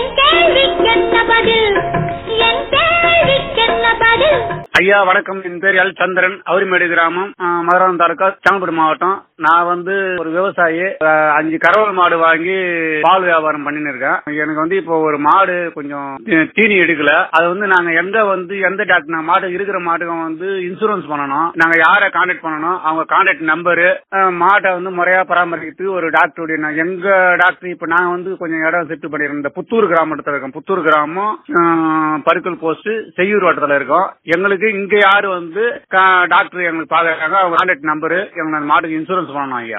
என் கேள்விக்கென்ன பதில் என் கேள்விக்கென்ன பதில் ஐயா வணக்கம் என் பேர் எல் சந்திரன் அவுரிமேடு கிராமம் ஆ, மதுராந்தகம் தாலுக்கா செங்கல்பட்டு மாவட்டம் நான் வந்து ஒரு விவசாயி ஆ, அஞ்சு கறவல் மாடு வாங்கி பால் வியாபாரம் பண்ணின்னு இருக்கேன் எனக்கு வந்து இப்போ ஒரு மாடு கொஞ்சம் தீ- தீனி எடுக்கல அது வந்து நாங்க எங்க வந்து எந்த டாக்டர் நான் மாடு இருக்கிற மாட்டுக்கு வந்து இன்சூரன்ஸ் பண்ணணும் நாங்க யாரை கான்டாக்ட் பண்ணணும் அவங்க கான்டாக்ட் நம்பரு மாட்டை வந்து முறையா பராமரிக்கிறதுக்கு ஒரு டாக்டருடைய நான் எங்க டாக்டர் இப்ப நான் வந்து கொஞ்சம் இடம் செட்டு பண்ணிருக்கேன் இந்த புத்தூர் கிராமத்துல இருக்கேன் புத்தூர் கிராமம் ஆ, பருக்கல் போஸ்ட் செய்யூர் வட்டத்துல இருக்கோம் எங்களுக்கு இங்க யாரு வந்து கா- டாக்டர் எங்களுக்கு பாக்குறாங்க அவங்க கான்டாக்ட் நம்பரு எங்க அந்த மாட்டுக்கு இன்சூரன்ஸ் பண்ணணும் ஐயா